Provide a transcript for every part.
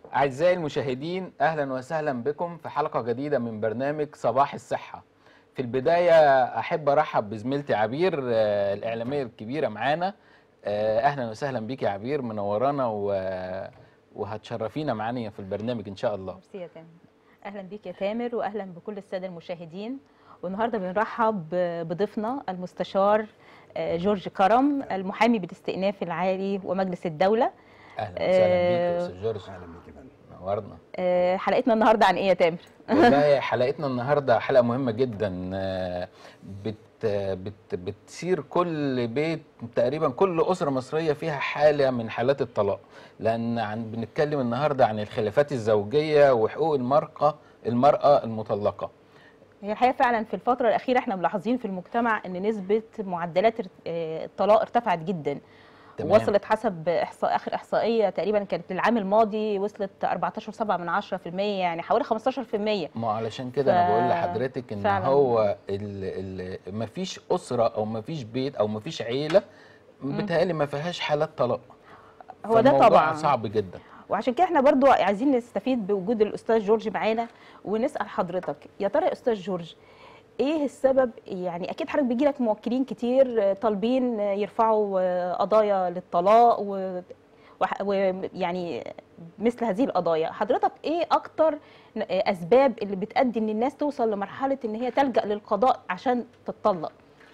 أعزائي المشاهدين أهلا وسهلا بكم في حلقة جديدة من برنامج صباح الصحة في البداية أحب أرحب بزميلتي عبير آه، الإعلامية الكبيرة معانا آه، أهلا وسهلا بيك يا عبير منورانا و- وهتشرفينا معانا في البرنامج إن شاء الله ميرسي يا تامر اهلا بيك يا تامر واهلا بكل الساده المشاهدين والنهارده بنرحب ب- بضيفنا المستشار آه، جورج كرم المحامي بالاستئناف العالي ومجلس الدوله أهلا وسهلا بيك يا آه، أستاذ جورج اهلا بيك يا فندم نورنا آه، حلقتنا النهارده عن ايه يا تامر والله حلقتنا النهارده حلقه مهمه جدا آه، بت بت بتثير كل بيت تقريبا كل اسره مصريه فيها حاله من حالات الطلاق لان عن بنتكلم النهارده عن الخلافات الزوجيه وحقوق المراه المراه المطلقه هي الحقيقه فعلا في الفتره الاخيره احنا ملاحظين في المجتمع ان نسبه معدلات ارت- آه، الطلاق ارتفعت جدا تمام. وصلت حسب احصاء اخر احصائيه تقريبا كانت للعام الماضي وصلت 14.7 من 10% يعني حوالي 15% ما علشان كده ف- انا بقول لحضرتك ان فعلاً. هو ال ال مفيش اسره او مفيش بيت او مفيش عيله بتهيألي ما فيهاش حالات طلاق هو ده فالموضوع طبعا صعب جدا وعشان كده احنا برضو عايزين نستفيد بوجود الاستاذ جورج معانا ونسال حضرتك يا ترى يا استاذ جورج ايه السبب يعني اكيد حضرتك بيجي لك موكلين كتير آه، طالبين آه، يرفعوا آه، قضايا للطلاق و وح- ويعني مثل هذه القضايا حضرتك ايه اكتر ن- آه، اسباب اللي بتؤدي ان الناس توصل لمرحله ان هي تلجا للقضاء عشان تتطلق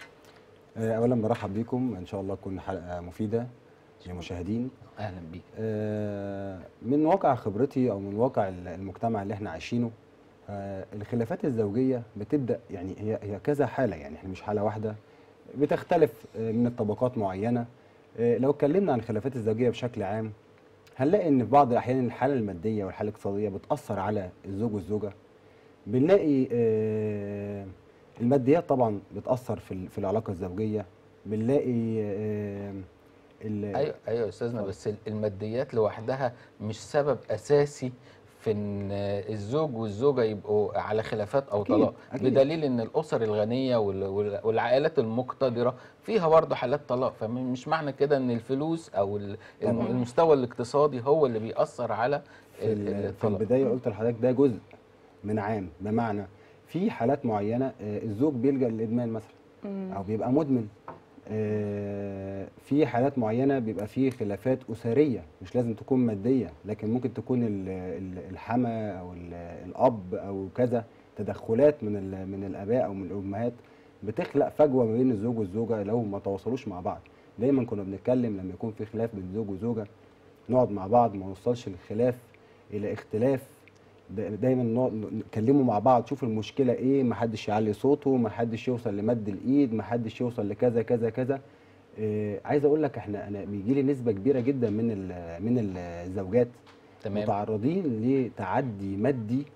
آه، اولا برحب بيكم ان شاء الله تكون حلقه مفيده للمشاهدين اهلا بيك آه، من واقع خبرتي او من واقع ال- المجتمع اللي احنا عايشينه آه، الخلافات الزوجيه بتبدا يعني هي هي كذا حاله يعني احنا مش حاله واحده بتختلف آه، من الطبقات معينه آه، لو اتكلمنا عن الخلافات الزوجيه بشكل عام هنلاقي ان في بعض الاحيان الحاله الماديه والحاله الاقتصاديه بتاثر على الزوج والزوجه بنلاقي آه، الماديات طبعا بتاثر في ال- في العلاقه الزوجيه بنلاقي آه، ال- ايوه ايوه يا استاذنا اتفضل. بس ال- الماديات لوحدها مش سبب اساسي في ان الزوج والزوجه يبقوا على خلافات او أكيد، طلاق أكيد. بدليل ان الاسر الغنيه وال- وال- والعائلات المقتدره فيها برضه حالات طلاق فمش معنى كده ان الفلوس او ال- الم- طبعاً. المستوى الاقتصادي هو اللي بيأثر على في, ال- ال- في الطلاق البدايه قلت لحضرتك ده جزء من عام بمعنى في حالات معينه آه، الزوج بيلجا للادمان مثلا او بيبقى مدمن آه، في حالات معينه بيبقى فيه خلافات اسريه مش لازم تكون ماديه لكن ممكن تكون ال- ال- الحما او ال- الاب او كذا تدخلات من ال- من الاباء او من الامهات بتخلق فجوه ما بين الزوج والزوجه لو ما تواصلوش مع بعض دايما كنا بنتكلم لما يكون في خلاف بين زوج وزوجه نقعد مع بعض ما نوصلش الخلاف الى اختلاف دا- دايما نقعد نتكلموا مع بعض شوف المشكله ايه ما حدش يعلي صوته ما حدش يوصل لمد الايد ما حدش يوصل لكذا كذا كذا آه عايز اقول لك احنا انا بيجي لي نسبه كبيره جدا من ال- من الزوجات تمام متعرضين لتعدي مادي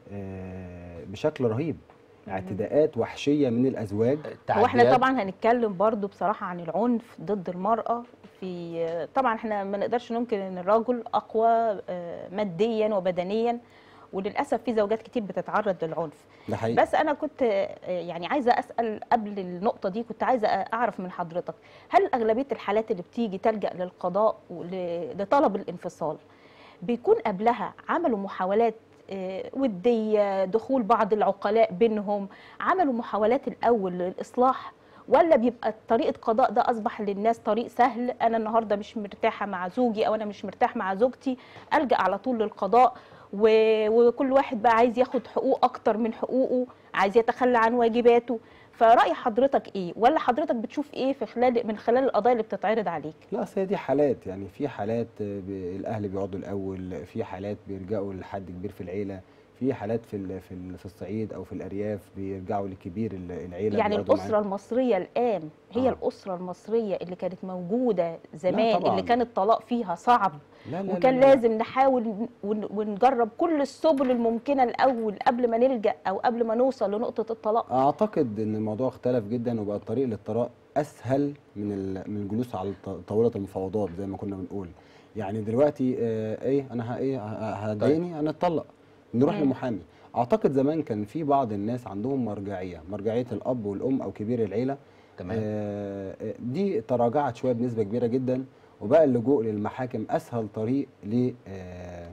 آه بشكل رهيب اعتداءات وحشيه من الازواج هو احنا تعديات. طبعا هنتكلم برضو بصراحه عن العنف ضد المراه في طبعا احنا ما نقدرش ننكر ان الرجل اقوى آه، ماديا وبدنيا وللاسف في زوجات كتير بتتعرض للعنف ده حقيقي بس انا كنت آه، يعني عايزه اسال قبل النقطه دي كنت عايزه اعرف من حضرتك هل اغلبيه الحالات اللي بتيجي تلجا للقضاء ول- لطلب الانفصال بيكون قبلها عملوا محاولات آه، وديه دخول بعض العقلاء بينهم عملوا محاولات الاول للاصلاح ولا بيبقى طريقه قضاء ده اصبح للناس طريق سهل انا النهارده مش مرتاحه مع زوجي او انا مش مرتاح مع زوجتي الجا على طول للقضاء و- وكل واحد بقى عايز ياخد حقوق اكتر من حقوقه عايز يتخلى عن واجباته فرأي حضرتك ايه ولا حضرتك بتشوف ايه في خلال من خلال القضايا اللي بتتعرض عليك لا اصل هي دي حالات يعني في حالات آه، ب- الاهل بيقعدوا الاول في حالات بيلجأوا لحد كبير في العيله في حالات في ال- في ال- في الصعيد او في الارياف بيرجعوا لكبير ال- العيله يعني بيقعدوا الأسرة معاه. المصرية الآن هي آه. الأسرة المصرية اللي كانت موجودة زمان طبعاً. اللي كان الطلاق فيها صعب لا لا وكان لا لا. لازم نحاول ون- ونجرب كل السبل الممكنة الأول قبل ما نلجأ أو قبل ما نوصل لنقطة الطلاق اعتقد ان الموضوع اختلف جدا وبقى الطريق للطلاق اسهل من ال- من الجلوس على الط- طاوله المفاوضات زي ما كنا بنقول يعني دلوقتي آه ايه انا ه- ايه ه- هتضايقني انا اتطلق نروح مم. لمحامي اعتقد زمان كان في بعض الناس عندهم مرجعيه مرجعيه الاب والام او كبير العيله تمام آه، آه، دي تراجعت شويه بنسبه كبيره جدا وبقى اللجوء للمحاكم اسهل طريق ل آه،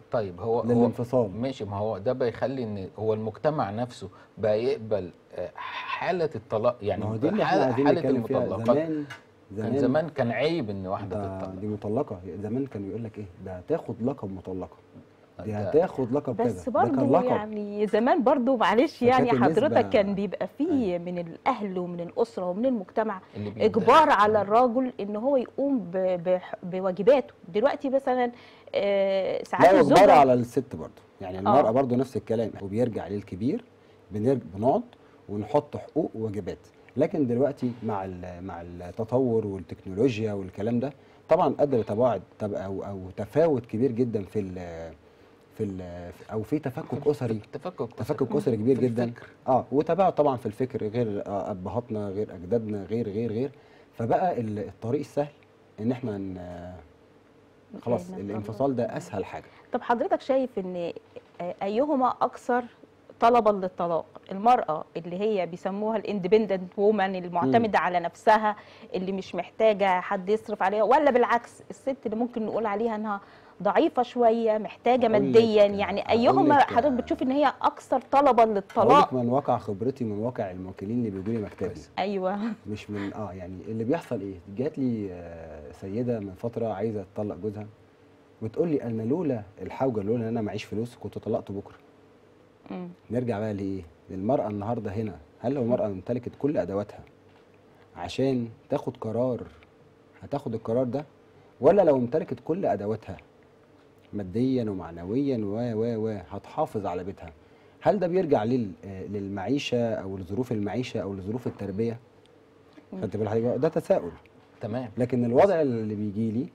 طيب هو هو للانفصال ماشي ما هو ده بيخلي ان هو المجتمع نفسه بقى يقبل آه، حاله الطلاق يعني ما هو دي اللي احنا حاله, عايزين حالة نتكلم فيها المطلقات زمان كان زمان كان عيب ان واحده ده تطلق دي مطلقه زمان كانوا يقول لك ايه ده هتاخد لقب مطلقه دي ده- هتاخد لقب كذا بس ده كان برضه لقب يعني زمان برضه معلش فكانت يعني حضرتك النسبة- كان بيبقى فيه من الاهل ومن الاسره ومن المجتمع اللي بيبدأ- اجبار على الراجل ان هو يقوم ب- بح- بواجباته دلوقتي مثلا آه، ساعات لا اجبار الزوجه على الست برضه يعني المراه آه. برضه نفس الكلام وبيرجع للكبير بنرجع بنقعد ونحط حقوق وواجبات لكن دلوقتي مع ال- مع التطور والتكنولوجيا والكلام ده طبعا ادى لتباعد تب- او او تفاوت كبير جدا في ال في ال او في تفكك اسري تفكك تفكك اسري كبير في جدا الفكر. اه وتباعد طبعا في الفكر غير آه، ابهاتنا غير اجدادنا غير غير غير فبقى ال- الطريق السهل ان احنا ن- خلاص نتفق. الانفصال ده اسهل حاجه طب حضرتك شايف ان آه، ايهما اكثر طلبا للطلاق المرأة اللي هي بيسموها الاندبندنت وومن المعتمدة على نفسها اللي مش محتاجة حد يصرف عليها ولا بالعكس الست اللي ممكن نقول عليها انها ضعيفة شوية محتاجة أقول لك- ماديا يعني أقول ايهما لك- حضرتك بتشوف ان هي اكثر طلبا اقول لك للطلاق من واقع خبرتي من واقع الموكلين اللي بيجوا لي مكتبي كويس. ايوه مش من اه يعني اللي بيحصل ايه جات لي آه، سيده من فتره عايزه تطلق جوزها وتقول لي انا لولا الحوجه لولا ان انا معيش فلوس كنت طلقت بكره مم. نرجع بقى لايه للمراه النهارده هنا هل لو المراه امتلكت كل ادواتها عشان تاخد قرار هتاخد القرار ده ولا لو امتلكت كل ادواتها ماديا ومعنويا و و و هتحافظ على بيتها هل ده بيرجع لل آه، للمعيشه او لظروف المعيشه او لظروف التربيه خدت بالك حضرتك؟ ده تساؤل تمام لكن الوضع اللي بيجي لي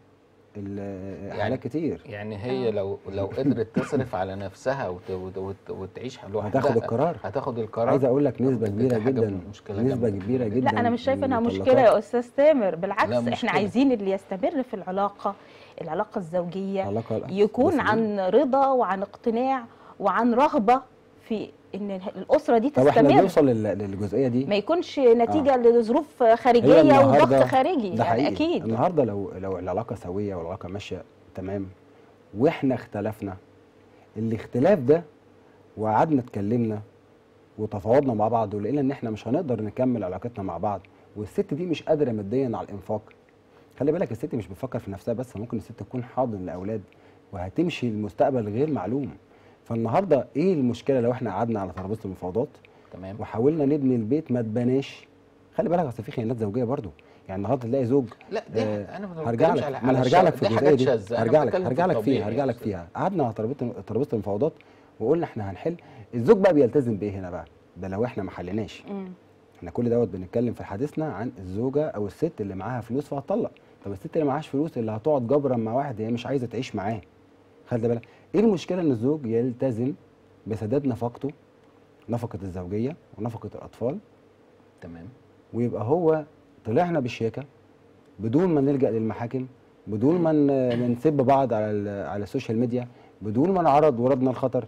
ال- يعني- حالات كتير يعني هي لو لو قدرت تصرف على نفسها وت وت وت وتعيش لوحدها هتاخد القرار هتاخد القرار عايز اقول لك نسبه دي كبيره حاجة جدا مشكلة نسبه جامدة. كبيره جدا لا انا مش شايفه انها من مشكله المطلقات يا استاذ تامر بالعكس لا، احنا مشكلة. عايزين اللي يستمر في العلاقه العلاقه الزوجيه علاقة لا، يكون بس دي- عن رضا وعن اقتناع وعن رغبه في ان الاسره دي طب احنا تستمر نوصل لل- للجزئيه دي ما يكونش نتيجه لظروف خارجيه النهاردة- وضغط خارجي ده يعني حقيقي اكيد النهارده لو لو العلاقه سويه والعلاقه ماشيه تمام واحنا اختلفنا الاختلاف ده وقعدنا اتكلمنا وتفاوضنا مع بعض ولقينا ان احنا مش هنقدر نكمل علاقتنا مع بعض والست دي مش قادره ماديا على الانفاق خلي بالك الست مش بتفكر في نفسها بس ممكن الست تكون حاضن لاولاد وهتمشي المستقبل غير معلوم فالنهارده ايه المشكله لو احنا قعدنا على ترابيزه المفاوضات تمام وحاولنا نبني البيت ما اتبناش خلي بالك اصل في خيانات زوجيه برضو يعني النهارده تلاقي زوج لا دي آه، انا ما هرجع بتكلمش لك على ما انا على هرجع الش- لك في دي الجزئيه حاجات دي شاذة أنا هرجع لك بتكلم في هرجع لك الطبيعي فيها يا هرجع لك أستاذ. فيها قعدنا على ترابيزه ترابيزه المفاوضات وقلنا احنا هنحل الزوج بقى بيلتزم بايه هنا بقى ده لو احنا ما حليناش مم. احنا كل دوت بنتكلم في حديثنا عن الزوجه او الست اللي معاها فلوس فهتطلق طب الست اللي معاهاش فلوس اللي هتقعد جبرا مع واحد هي مش عايزه تعيش معاه خلي بالك ايه المشكله ان الزوج يلتزم بسداد نفقته نفقه الزوجيه ونفقه الاطفال تمام ويبقى هو طلعنا بالشياكه بدون ما نلجا للمحاكم بدون ما ن- ما نسب بعض على ال- على السوشيال ميديا بدون ما نعرض ولادنا الخطر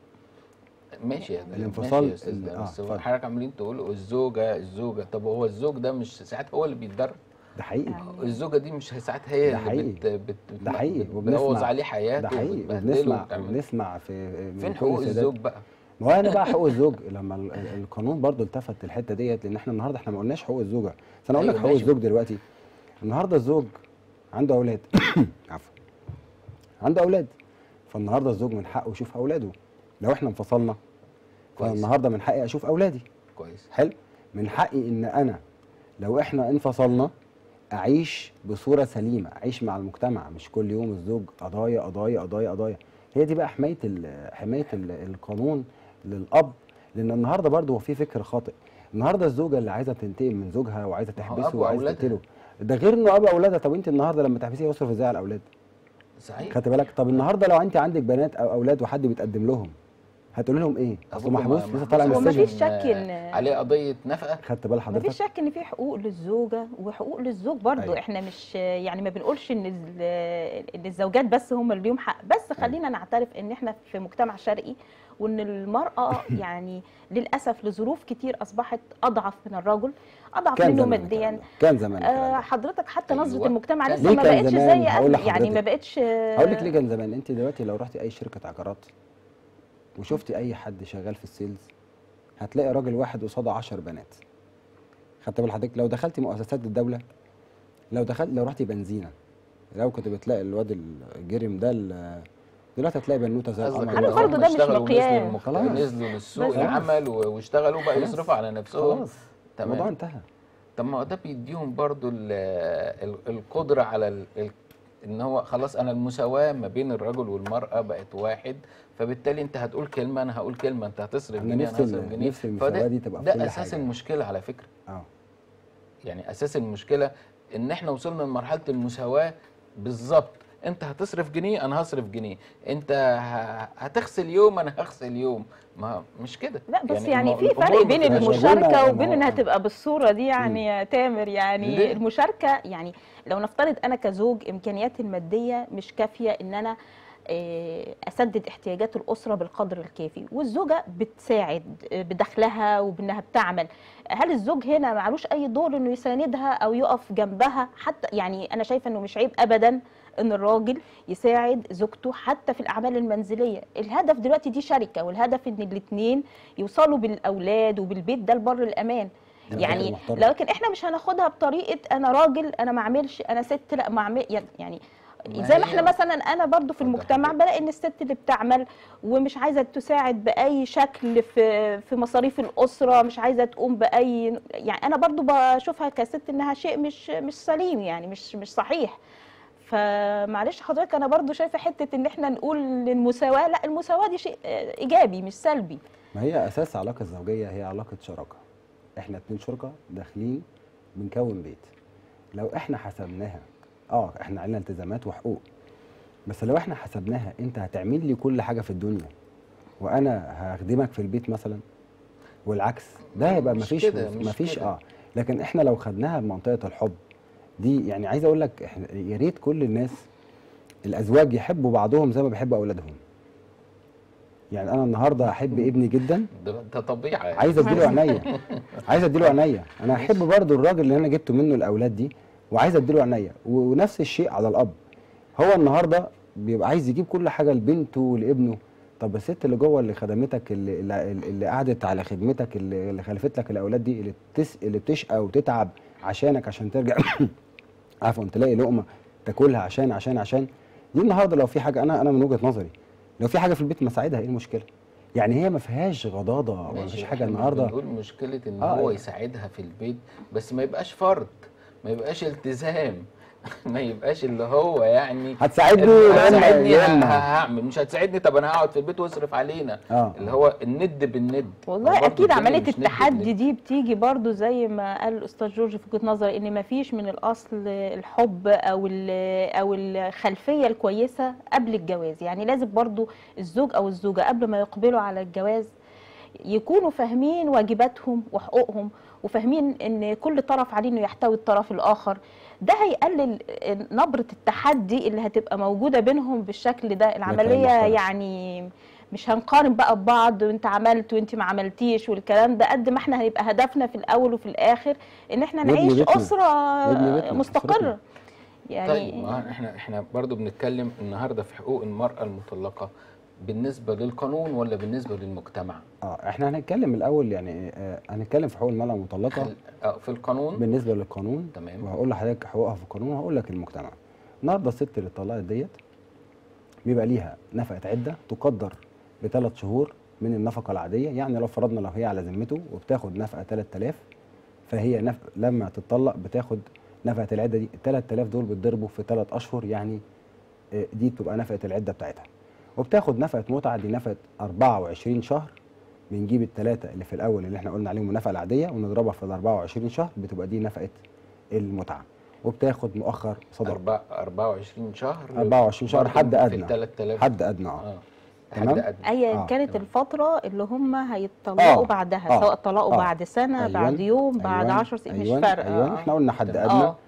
ماشي يا الانفصال ماشي يا أستاذ، ال- آه، بس هو اتفضل. حضرتك عمالين تقولوا الزوجه الزوجه طب هو الزوج ده مش ساعات هو اللي بيتضرر ده حقيقي يعني الزوجه دي مش ساعات هي ده اللي حقيقي. بت بت ده حقيقي بتبوظ وبنسمع عليه حياته ده حقيقي وبتبهدله وبنسمع وبتعمل- وبنسمع في من فين كل حقوق السيدات. الزوج بقى ما هو انا بقى حقوق الزوج لما ال- ال- القانون برضو التفت الحته ديت لان احنا النهارده احنا ما قلناش حقوق الزوجه بس انا اقول لك أيوة حقوق ماشي. الزوج دلوقتي النهارده الزوج عنده اولاد عفوا عنده اولاد فالنهارده الزوج من حقه يشوف اولاده لو احنا انفصلنا كويس. فالنهارده من حقي اشوف اولادي كويس حلو من حقي ان انا لو احنا انفصلنا اعيش بصوره سليمه اعيش مع المجتمع مش كل يوم الزوج قضايا قضايا قضايا قضايا هي دي بقى حمايه ال- حمايه ال- القانون للاب لان النهارده برضه هو في فكر خاطئ النهارده الزوجه اللي عايزه تنتقم من زوجها وعايزه ما هو تحبسه أبو وعايزه أولادها. تقتله ده غير انه ابو اولادها طب انت النهارده لما تحبسيه يصرف ازاي على الاولاد صحيح خدت بالك طب النهارده لو انت عندك بنات او اولاد وحد بيتقدم لهم هتقول لهم ايه اصل أبوكم محبوس ما- لسه طالع من هو السجن مفيش شك إن- آه، عليه قضيه نفقه خدت بال ما حضرتك فيش شك ان في حقوق للزوجه وحقوق للزوج برضو أيوة. احنا مش يعني ما بنقولش ان ال- ان الزوجات بس هم اللي ليهم حق بس خلينا نعترف ان احنا في مجتمع شرقي وان المراه يعني للاسف لظروف كتير اصبحت اضعف من الرجل اضعف كان منه زمان ماديا الكلام ده. كان زمان الكلام آه ده. حضرتك حتى أيوة. نظره المجتمع كان لسه ليه ما كان بقتش زمان؟ زي هقول قبل يعني ما لحضرتك. بقتش هقول لك ليه كان زمان انت دلوقتي لو رحتي اي شركه عقارات وشفتي اي حد شغال في السيلز هتلاقي راجل واحد قصاده 10 بنات خدت بال حضرتك لو دخلتي مؤسسات الدوله لو دخلت لو رحتي بنزينه لو كنت بتلاقي الواد الجرم ده ال- دلوقتي هتلاقي بنوته زي قصدك القمر أنا إن كده. برضه هم ده مش اشتغلوا ونزلوا مقياس. المك- خلاص. نزلوا للسوق بس- العمل و- واشتغلوا بقى خلاص. يصرفوا على نفسهم خلاص تمام. الموضوع انتهى طب ما هو ده بيديهم برضو ال- ال- القدرة على ال- ال- ان هو خلاص انا المساواة ما بين الرجل والمرأة بقت واحد فبالتالي انت هتقول كلمة انا هقول كلمة انت هتصرف انا جنيه نفسي انا هصرف ال- جنيه نفسي المساواة فده دي تبقى في ده كل اساس حاجة. المشكلة على فكرة اه يعني اساس المشكلة ان احنا وصلنا لمرحلة المساواة بالظبط انت هتصرف جنيه انا هصرف جنيه انت ه- هتغسل يوم انا هغسل يوم ما مش كده لا بس يعني, المو- في فرق الأمور بين بتبقى المشاركة المشاركه قلنا وبين إن هو- انها تبقى بالصوره دي يعني يا تامر يعني ليه؟ المشاركه يعني لو نفترض انا كزوج امكانياتي الماديه مش كافيه ان انا آه، اسدد احتياجات الاسره بالقدر الكافي والزوجه بتساعد آه، بدخلها وبانها بتعمل هل الزوج هنا معلوش اي دور انه يساندها او يقف جنبها حتى يعني انا شايفه انه مش عيب ابدا ان الراجل يساعد زوجته حتى في الاعمال المنزليه الهدف دلوقتي دي شركه والهدف ان الاثنين يوصلوا بالاولاد وبالبيت ده لبر الامان ده يعني محترم. لكن احنا مش هناخدها بطريقه انا راجل انا ما اعملش انا ست لا ما اعمل يعني ما زي ما هي- احنا مثلا انا برضو في اتفضل المجتمع حضرتك. بلاقي ان الست اللي بتعمل ومش عايزه تساعد باي شكل في في مصاريف الاسره مش عايزه تقوم باي يعني انا برضو بشوفها كست انها شيء مش مش سليم يعني مش مش صحيح فمعلش حضرتك انا برضو شايفه حته ان احنا نقول المساواه لا المساواه دي شيء آه، ايجابي مش سلبي ما هي اساس علاقه الزوجيه هي علاقه شراكه احنا اتنين شركاء داخلين بنكون بيت لو احنا حسبناها اه احنا علينا التزامات وحقوق بس لو احنا حسبناها انت هتعمل لي كل حاجه في الدنيا وانا هخدمك في البيت مثلا والعكس ده هيبقى مش مفيش كده، مش مفيش كده. اه لكن احنا لو خدناها بمنطقه الحب دي يعني عايز اقول لك احنا يا ريت كل الناس الازواج يحبوا بعضهم زي ما بيحبوا اولادهم يعني انا النهارده احب ابني جدا ده, ده طبيعي يعني. عايز اديله عينيا عايز اديله عينيا انا احب برضو الراجل اللي انا جبته منه الاولاد دي وعايز اديله عينيا ونفس الشيء على الاب هو النهارده بيبقى عايز يجيب كل حاجه لبنته ولابنه طب الست اللي جوه اللي خدمتك اللي, اللي, اللي قعدت على خدمتك اللي, اللي خلفت لك الاولاد دي اللي بتس اللي بتشقى وتتعب عشانك عشان ترجع عفوا تلاقي لقمه تاكلها عشان عشان عشان دي النهارده لو في حاجه انا انا من وجهه نظري لو في حاجه في البيت مساعدها ايه المشكله؟ يعني هي ما فيهاش غضاضه ولا ماشي، فيش إحنا حاجه مش النهارده بنقول مشكله ان آه، هو أيوة. يساعدها في البيت بس ما يبقاش فرض ما يبقاش التزام ما يبقاش اللي هو يعني هتساعدني ال- لما هتساعدني ه- يما. هعمل مش هتساعدني طب انا هقعد في البيت واصرف علينا اه اللي هو الند بالند هو والله برضه اكيد الدنيا عمليه مش ند التحدي بالند. دي بتيجي برضو زي ما قال الاستاذ جورج في وجهه نظري ان ما فيش من الاصل الحب او ال- او الخلفيه الكويسه قبل الجواز يعني لازم برضو الزوج او الزوجه قبل ما يقبلوا على الجواز يكونوا فاهمين واجباتهم وحقوقهم وفاهمين ان كل طرف عليه انه يحتوي الطرف الاخر ده هيقلل نبره التحدي اللي هتبقى موجوده بينهم بالشكل ده العمليه محترم. يعني مش هنقارن بقى ببعض وانت عملت وانت ما عملتيش والكلام ده قد ما احنا هيبقى هدفنا في الاول وفي الاخر ان احنا نبني نعيش بيتنا. اسره نبني بيتنا، مستقره أسرتنا. يعني طيب ما احنا احنا برضو بنتكلم النهارده في حقوق المرأة المطلقة بالنسبة للقانون ولا بالنسبة للمجتمع؟ اه احنا هنتكلم الاول يعني آه هنتكلم في حقوق المراه المطلقه خل... آه، في القانون بالنسبه للقانون تمام. وهقول لحضرتك حقوقها في القانون وهقول لك المجتمع النهارده الست اللي اتطلقت ديت بيبقى ليها نفقه عده تقدر بثلاث شهور من النفقه العاديه يعني لو فرضنا لو هي على ذمته وبتاخد نفقه 3000 فهي نف... لما تتطلق بتاخد نفقه العده دي ال 3000 دول بتضربوا في ثلاث اشهر يعني آه، دي بتبقى نفقه العده بتاعتها وبتاخد نفقه متعه دي نفقه 24 شهر بنجيب الثلاثه اللي في الاول اللي احنا قلنا عليهم النفقه العاديه ونضربها في ال 24 شهر بتبقى دي نفقه المتعه وبتاخد مؤخر صدر أربع 24 شهر 24 شهر برضو حد في أدنى. ال 3000 حد ادنى اه اه حد تمام. أدنى. ايا آه، كانت تمام. الفتره اللي هم هيتطلقوا آه، بعدها آه، سواء طلقوا آه. بعد سنه أيوان، بعد يوم بعد أيوان، 10 سنين أيوان، مش فارقه ايوه آه. احنا قلنا حد تمام. ادنى اه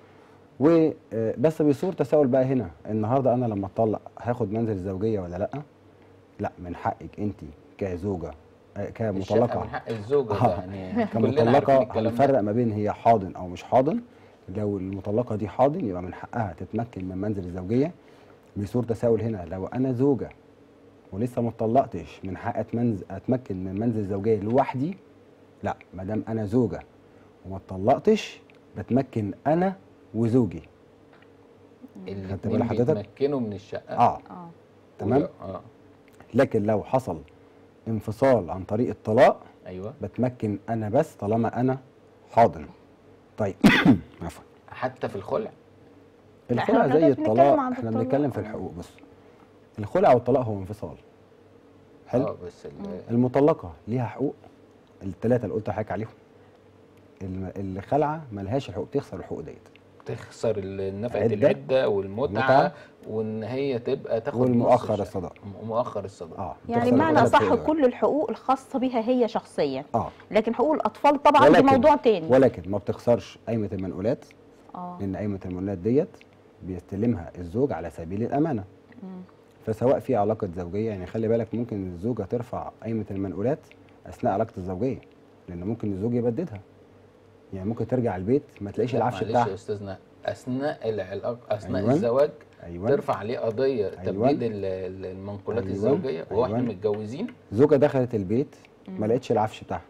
وبس بيصور تساؤل بقى هنا النهارده انا لما اتطلق هاخد منزل الزوجيه ولا لا لا من حقك انت كزوجه آه، الشقة كمطلقه من حق الزوجة آه. ده يعني كلنا عارفين كمطلقه الكلام ده هنفرق ما بين هي حاضن او مش حاضن لو المطلقه دي حاضن يبقى من حقها تتمكن من منزل الزوجيه بيصور تساؤل هنا لو انا زوجه ولسه ما اتطلقتش من حق أتمنز اتمكن من منزل الزوجيه لوحدي لا ما دام انا زوجه وما اتطلقتش بتمكن انا وزوجي خدت بال الاتنين حضرتك؟ بيتمكنوا من الشقة اه اه تمام اه لكن لو حصل انفصال عن طريق الطلاق ايوه بتمكن انا بس طالما انا حاضن طيب عفوا حتى في الخلع لا، إحنا الخلع زي دلوقتي بنتكلم الطلاق عن احنا الطلاق. بنتكلم في الحقوق بص الخلع والطلاق هو انفصال حلو اه بس ال- المطلقه ليها حقوق الثلاثه اللي قلت لحضرتك عليهم الم- اللي خلعه ملهاش الحقوق تخسر الحقوق ديت تخسر ال- نفقة عدة، العدة والمتعة المتعة، وان هي تبقى تاخد نص والمؤخر الشقة. الصداق م- مؤخر الصداق اه يعني بتخسر بمعنى الثلاث اصح حقوق دول. كل الحقوق الخاصه بها هي شخصيا اه لكن حقوق الاطفال طبعا دي ولكن- موضوع تاني ولكن ما بتخسرش قايمه المنقولات اه لان قايمه المنقولات ديت بيستلمها الزوج على سبيل الامانه مم. فسواء في علاقه زوجيه يعني خلي بالك ممكن الزوجه ترفع قايمه المنقولات اثناء علاقه الزوجيه لان ممكن الزوج يبددها يعني ممكن ترجع البيت ما تلاقيش لا، العفش معلش بتاعها يا استاذنا اثناء العلاقة اثناء أيوان. الزواج ايوه ترفع عليه قضية أيوان. تبديد ال- ال- المنقولات أيوان. الزوجية واحنا أيوان. متجوزين زوجه دخلت البيت ما مم. لقيتش العفش بتاعها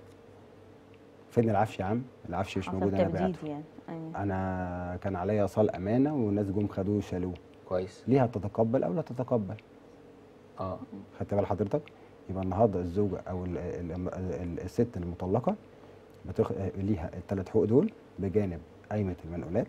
فين العفش يا عم العفش مش حصل موجود انا تبديد بعته يعني أيوة. انا كان عليا ايصال امانه والناس جم خدوه وشالوه كويس ليها تتقبل او لا تتقبل اه خدت بال حضرتك يبقى النهارده الزوجه او ال ال ال الست المطلقه بتخ... ليها الثلاث حقوق دول بجانب قايمه المنقولات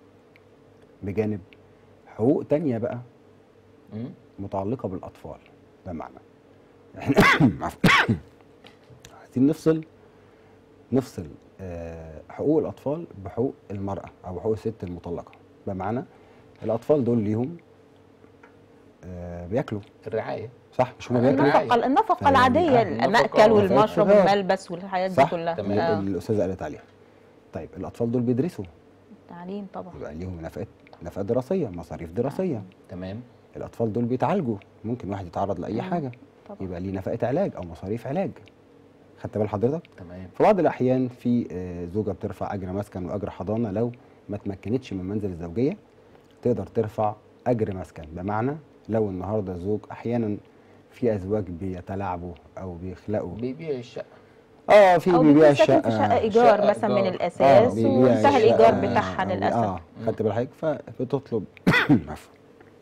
بجانب حقوق تانية بقى مم. متعلقه بالاطفال بمعنى احنا عفوا. عايزين نفصل نفصل آه، حقوق الاطفال بحقوق المراه او حقوق الست المطلقه بمعنى الاطفال دول ليهم آه، بياكلوا الرعاية صح مش هما الرعاية. بياكلوا النفقه النفقه فاهم. العاديه آه، المأكل النفقة والمشرب والفلوس. والملبس والحاجات دي صح كلها تمام. اللي آه. الاستاذه قالت عليها طيب الاطفال دول بيدرسوا تعليم طبعا يبقى ليهم نفقات نفقه دراسيه مصاريف دراسيه تمام الاطفال دول بيتعالجوا ممكن واحد يتعرض لاي مم. حاجه طبعا يبقى ليه نفقه علاج او مصاريف علاج خدت بال حضرتك تمام في بعض الاحيان في آه، زوجه بترفع اجر مسكن واجر حضانه لو ما تمكنتش من منزل الزوجيه تقدر ترفع اجر مسكن بمعنى لو النهارده الزوج احيانا في ازواج بيتلاعبوا او بيخلقوا بيبيع الشقة اه في او بيبيع بيكون ساكن الشقه في شقه ايجار شقة مثلا من إيجار. الاساس بيبيع وانتهى الشقة الايجار بتاعها أو- للاسف اه خدت بال حضرتك فبتطلب عفوا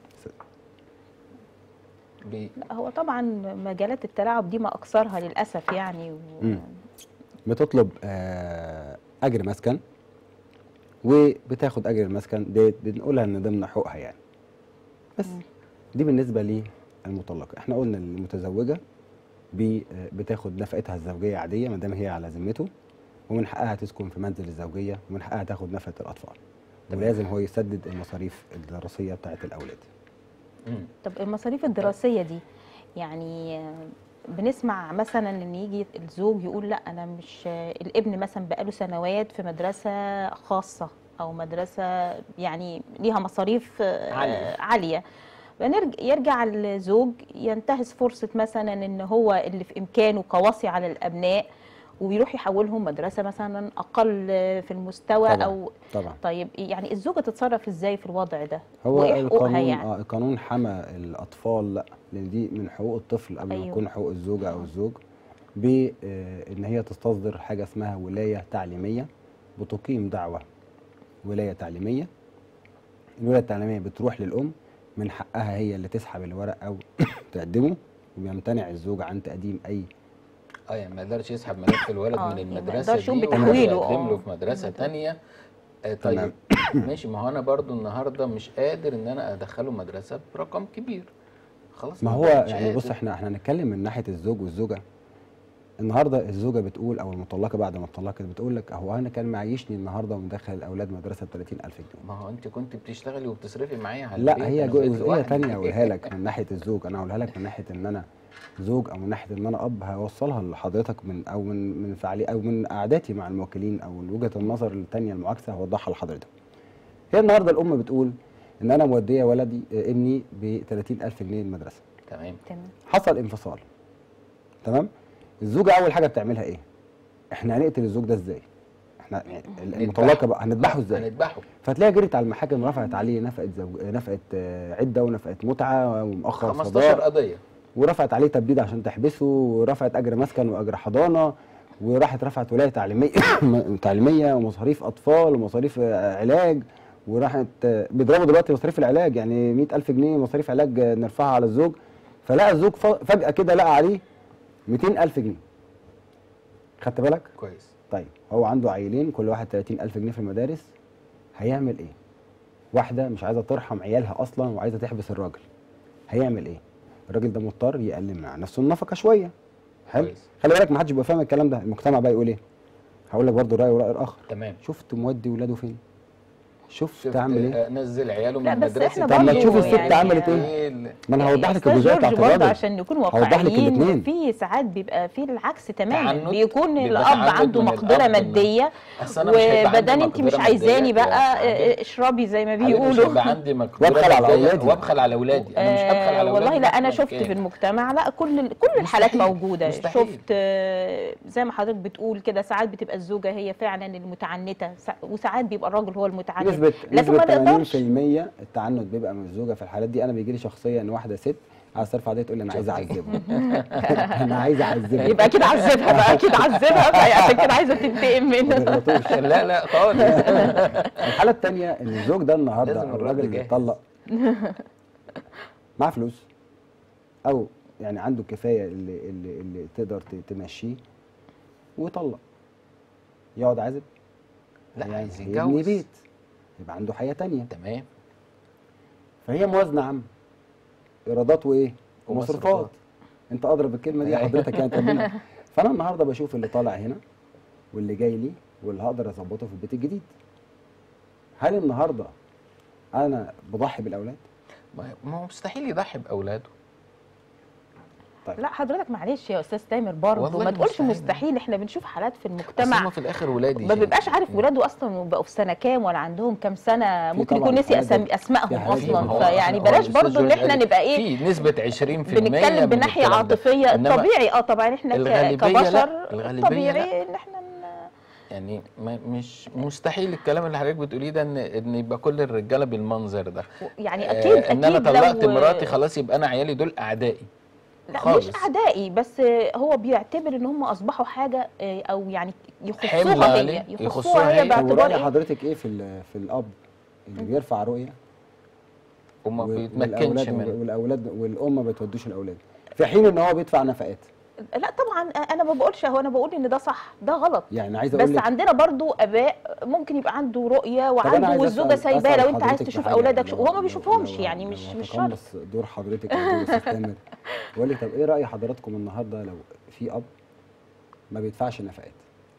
بي... لا هو طبعا مجالات التلاعب دي ما اكثرها للاسف يعني و... مم. بتطلب آه، اجر مسكن وبتاخد اجر المسكن ديت بنقولها ان ضمن حقوقها يعني بس مم. دي بالنسبه للمطلقه احنا قلنا المتزوجه بي- آه، بتاخد نفقتها الزوجيه عاديه ما دام هي على ذمته ومن حقها تسكن في منزل الزوجيه ومن حقها تاخد نفقه الاطفال تمام. ولازم هو يسدد المصاريف الدراسيه بتاعت الاولاد مم. طب المصاريف الدراسيه دي يعني آه، بنسمع مثلا ان يجي الزوج يقول لا انا مش آه، الابن مثلا بقاله سنوات في مدرسه خاصه او مدرسه يعني ليها مصاريف آه، عالية. عاليه فنرج- يرجع الزوج ينتهز فرصه مثلا ان هو اللي في امكانه كوصي على الابناء وبيروح يحولهم مدرسه مثلا اقل في المستوى طبعاً. او طبعا طيب يعني الزوجه تتصرف ازاي في الوضع ده هو وايه حقوقها القانون يعني اه القانون حمى الاطفال لا لان دي من حقوق الطفل قبل ما أيوه. تكون حقوق الزوجه او آه. الزوج بان هي تستصدر حاجه اسمها ولايه تعليميه بتقيم دعوه ولايه تعليميه الولايه التعليميه بتروح للام من حقها هي اللي تسحب الورق او تقدمه وبيمتنع الزوج عن تقديم اي اه يعني ما يقدرش يسحب ملف الولد آه، من يعني ما المدرسه يقدرش يقوم دي بتحويله، ويقدم له آه. في مدرسه المدرسة. تانية آه تمام. طيب ماشي ما هو انا برضو النهارده مش قادر ان انا ادخله مدرسه برقم كبير خلاص ما هو بقتش يعني بص قادر. احنا احنا هنتكلم من ناحيه الزوج والزوجه النهارده الزوجه بتقول او المطلقه بعد ما اتطلقت بتقول لك هو انا كان معيشني النهارده ومدخل الاولاد مدرسه ب 30000 جنيه ما هو انت كنت بتشتغلي وبتصرفي معايا على لا البيت، هي أنا جو- بقيت جزئيه لوحدي. ثانيه اقولها لك من ناحيه الزوج انا اقولها لك من ناحيه ان انا زوج او من ناحيه ان انا اب هوصلها لحضرتك من او من من فعالي او من قعداتي مع الموكلين او وجهه النظر الثانيه المعاكسه هوضحها لحضرتك. هي النهارده الام بتقول ان انا موديه ولدي آه، ابني ب 30000 جنيه المدرسه. تمام تمام حصل انفصال تمام الزوجه اول حاجه بتعملها ايه احنا هنقتل الزوج ده ازاي احنا يعني المطلقه بقى هنذبحه ازاي هنذبحه فتلاقيها جريت على المحاكم رفعت عليه نفقه زوج نفقه آه، عده ونفقه متعه ومؤخر 15 صداق قضيه ورفعت عليه تبديد عشان تحبسه ورفعت اجر مسكن واجر حضانه وراحت رفعت ولايه تعليميه تعليميه ومصاريف اطفال ومصاريف آه، علاج وراحت آه، بيضربوا دلوقتي مصاريف العلاج يعني 100000 جنيه مصاريف علاج آه، نرفعها على الزوج فلقى الزوج ف- فجاه كده لقى عليه 200000 جنيه خدت بالك كويس طيب هو عنده عيلين كل واحد 30000 جنيه في المدارس هيعمل ايه واحده مش عايزه ترحم عيالها اصلا وعايزه تحبس الراجل هيعمل ايه الراجل ده مضطر يقلل مع نفسه النفقه شويه حلو كويس. خلي بالك ما حدش بيبقى فاهم الكلام ده المجتمع بقى يقول ايه هقول لك برضه راي وراي الاخر تمام شفت مودي ولاده فين شفت شفت اعمل ايه آه، نزل عياله من لا بس المدرسه احنا طب ما برضه تشوف الست يعني عملت ايه ايه ال- ما انا هوضح لك أستاذ الجزئيه جورج بتاعت برضه الراجل عشان نكون هوضح لك واقعيين الاتنين. في ساعات بيبقى في العكس تماما تعنت، بيكون بيبقى الاب تعنت عنده من مقدره الأب إنه- ماديه أصل أنا مش هيبقى عندي وبدل انت مش مقدرة عايزاني مادية بقى يعني آه، اشربي زي ما حبيبي مش بيقولوا هيبقى عندي مقدره وأبخل على مادية أولادي. وابخل على اولادي انا مش هبخل على آه، اولادي والله لا انا مهما شفت كان. في المجتمع لا كل كل الحالات مستحيل، موجوده مستحيل. شفت آه، زي ما حضرتك بتقول كده ساعات بتبقى الزوجه هي فعلا المتعنته سا- وساعات بيبقى الراجل هو المتعنت نسبة لكن ما نسبة نقدرش 80% التعنت بيبقى من الزوجة في الحالات دي أنا بيجي لي شخصيا واحدة ست عايز ترفع دي تقول لي أنا عايزة أعذبها أنا عايزة أعذبها يبقى كده عذبها بقى اكيد عذبها فهي عشان كده عايزه تنتقم ما منها تغلطوش لا لا خالص الحالة التانية إن الزوج ده النهاردة لازم أو الرد الراجل اللي جاهز. اتطلق معاه فلوس أو يعني عنده الكفاية اللي اللي اللي تقدر ت- تمشيه ويطلق يقعد عازب لا يعني عايز هيبني يتجوز بيت يبقى عنده حياة تانية تمام فهي موازنة عم إيرادات وإيه؟ ومصروفات. ومصروفات أنت أدرى بالكلمة دي أيوة. حضرتك يعني تقابلها فأنا النهاردة بشوف اللي طالع هنا واللي جاي لي واللي هقدر أظبطه في البيت الجديد هل النهاردة أنا بضحي بالأولاد؟ ما ما هو مستحيل يضحي باولاده لا حضرتك معلش يا استاذ تامر برضه والله ما تقولش مستحيل. مستحيل احنا بنشوف حالات في بس المجتمع هم في الاخر ولادي ما بيبقاش عارف ولاده اصلا بقوا في سنه كام ولا عندهم كام سنه ممكن طبعاً يكون نسي حالات أسامي في اسمائهم حالات اصلا ما هو فيعني هو بلاش الأستاذ برضه ان جورج احنا قال نبقى ايه في نسبه 20% بنتكلم من بناحيه الكلام ده. عاطفيه إنما الطبيعي اه طبعا احنا ك- الغالبية لا، كبشر الغالبية طبيعي ان احنا ن- يعني ما مش مستحيل الكلام اللي حضرتك بتقوليه ده ان ان يبقى كل الرجاله بالمنظر ده يعني آه، اكيد ان اكيد انا طلقت لو- مراتي خلاص يبقى انا عيالي دول اعدائي لا خالص مش اعدائي بس هو بيعتبر ان هم اصبحوا حاجه آه، او يعني حمل يخصوها عليه، هي يخصوها يخصوها هي هي. طب باعتبار ورأي ايه حضرتك إيه في ال- في الأب اللي بيرفع رؤية وما وال- بيتمكنش والأولاد منه والأولاد والأم ما بتودوش الأولاد في حين إن هو بيدفع نفقات لا طبعا انا ما بقولش هو انا بقول ان ده صح ده غلط يعني عايز بس أقول لك عندنا برضو اباء ممكن يبقى عنده رؤيه طب أنا وعنده عايز والزوجه أسأل- سايباه أسأل لو انت عايز حضرتك تشوف بحاجة. اولادك لو- شو- وهو ما لو- بيشوفهمش لو- يعني لو مش مش شرط هتقمص دور حضرتك او دور أستاذ تامر بقول لي طب ايه راي حضراتكم النهارده لو في اب ما بيدفعش نفقات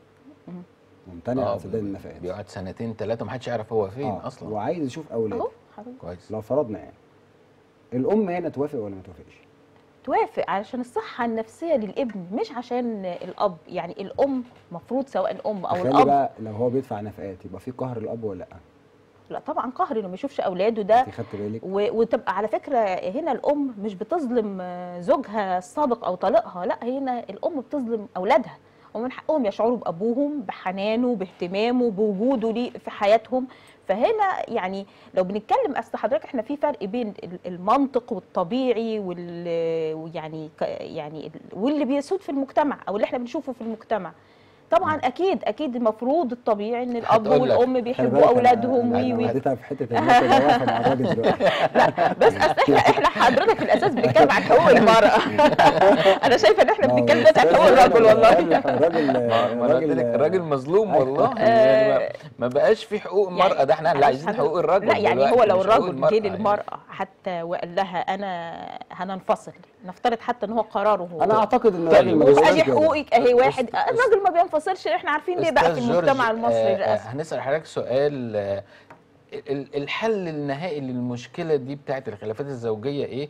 ممتنع عن سداد النفقات بيقعد سنتين ثلاثه محدش يعرف هو فين آه، اصلا وعايز يشوف اولاده اهو حضرتك كويس لو فرضنا يعني الام هنا توافق ولا ما توافقش توافق علشان الصحه النفسيه للابن مش عشان الاب يعني الام مفروض سواء الام او تخيلي الاب بقى لو هو بيدفع نفقات يبقى في قهر الاب ولا لا لا طبعا قهر انه ما يشوفش اولاده ده انت خدت بالك و- وتبقى على فكره هنا الام مش بتظلم آه، زوجها السابق او طليقها لا هنا الام بتظلم اولادها ومن حقهم يشعروا بابوهم بحنانه باهتمامه بوجوده ليه في حياتهم فهنا يعني لو بنتكلم اصل حضرتك احنا في فرق بين ال- المنطق والطبيعي وال ويعني ك- يعني ال- واللي بيسود في المجتمع او اللي احنا بنشوفه في المجتمع طبعا اكيد اكيد المفروض الطبيعي ان الاب هتقول لك. والام خلي بيحبوا بالك أنا- اولادهم أنا- وي انا وي وديتها في حته الناس اللي واقفه مع الراجل دلوقتي بس اصل احنا احنا حضرتك في الاساس بنتكلم عن حقوق المراه انا شايفه ان احنا ما هو بنتكلم دلوقتي عن الأستاذ حقوق الرجل الراجل- والله الراجل ما ما أنا قلت لك الراجل مظلوم أيوة. والله يعني ما- ما بقاش في حقوق المرأة ده احنا اللي معلش عايزين حضرتك- حقوق الرجل لا يعني دلوقتي، هو لو مش حقوق الراجل جه المرأة للمراه حتى وقال لها انا هننفصل نفترض حتى ان هو قراره هو انا اعتقد ان طيب. الراجل ما بيقولش وادي كده. حقوقك اهي واحد أست- الراجل ما بينفصلش احنا عارفين ليه بقى في أستاذ جورج، المجتمع المصري آه، آه، للاسف هنسأل حضرتك سؤال آه، ال- الحل النهائي للمشكلة دي بتاعت الخلافات الزوجية ايه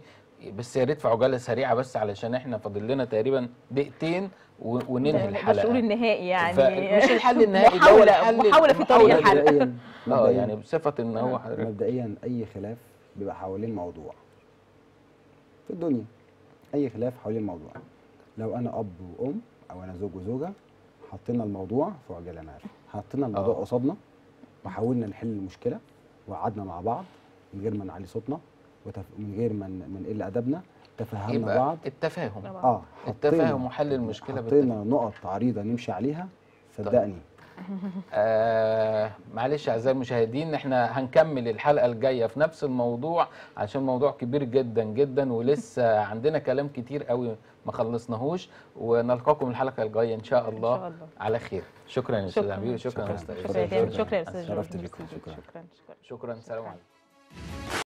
بس يا ريت في عجاله سريعه بس علشان احنا فاضل لنا تقريبا دقيقتين و- وننهي مش الحلقه قول النهائي يعني فمش الحل النهائي ده هو محاولة الحل محاولة في طريق محاولة الحل مبدئيا اه مبدئياً- يعني بصفه ان هو حضرتك مبدئيا اي خلاف بيبقى حوالين موضوع في الدنيا اي خلاف حوالين موضوع لو انا اب وام او انا زوج وزوجه حطينا الموضوع في عجاله نار حطينا الموضوع آه. قصادنا وحاولنا نحل المشكله وقعدنا مع بعض من غير ما نعلي صوتنا وتف... من غير ما ن- ما نقل ادبنا تفهمنا يبقى بعض التفاهم اه التفاهم وحل المشكله حطينا نقط عريضه نمشي عليها صدقني آه معلش اعزائي المشاهدين احنا هنكمل الحلقه الجايه في نفس الموضوع عشان موضوع كبير جدا جدا ولسه عندنا كلام كتير قوي ما خلصناهوش ونلقاكم الحلقه الجايه ان شاء الله, إن شاء الله. على خير شكرا يا استاذ شكراً. عبير شكرا شكراً. يا استاذ شكرا يا جورج. شكرا يا استاذ اتشرفت جورج. بكم. شكراً. شكرا شكرا شكرا سلام عليكم